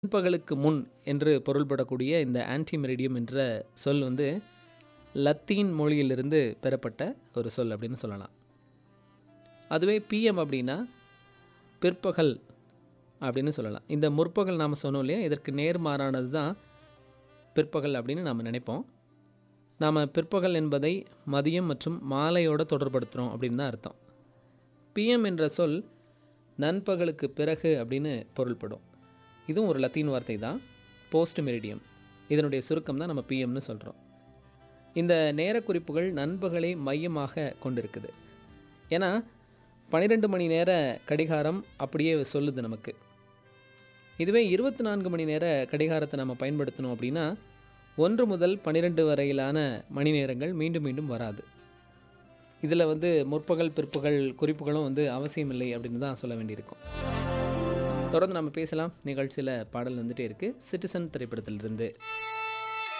நண்பகலுக்கு முன் என்று பொருள்படக்கூடிய இந்த ஆன்டிமெரிடியம் என்ற சொல் வந்து லத்தீன் மொழியிலிருந்து பெறப்பட்ட ஒரு சொல் அப்படின்னு சொல்லலாம் அதுவே பிஎம் அப்படின்னா பிற்பகல் அப்படின்னு சொல்லலாம் இந்த முற்பகல் நாம் சொன்னோம் இல்லையா இதற்கு நேர்மாறானது தான் பிற்பகல் அப்படின்னு நாம் நினைப்போம் நாம் பிற்பகல் என்பதை மதியம் மற்றும் மாலையோடு தொடர்படுத்துகிறோம் அப்படின்னு தான் அர்த்தம் பிஎம் என்ற சொல் நண்பகலுக்கு பிறகு அப்படின்னு பொருள்படும் இதுவும் ஒரு லத்தீன் வார்த்தை தான் போஸ்ட் மெரிடியம் இதனுடைய சுருக்கம் தான் நம்ம பிஎம்னு சொல்கிறோம் இந்த நேர குறிப்புகள் நண்பகலை மையமாக கொண்டிருக்குது ஏன்னா பன்னிரெண்டு மணி நேர கடிகாரம் அப்படியே சொல்லுது நமக்கு இதுவே இருபத்தி நான்கு மணி நேர கடிகாரத்தை நம்ம பயன்படுத்தணும் அப்படின்னா ஒன்று முதல் பன்னிரெண்டு வரையிலான மணி நேரங்கள் மீண்டும் மீண்டும் வராது இதில் வந்து முற்பகல் பிற்பகல் குறிப்புகளும் வந்து அவசியமில்லை அப்படின்னு தான் சொல்ல வேண்டியிருக்கும் தொடர்ந்து நம்ம பேசலாம் நிகழ்ச்சியில் பாடல் வந்துட்டே இருக்குது சிட்டிசன் திரைப்படத்திலிருந்து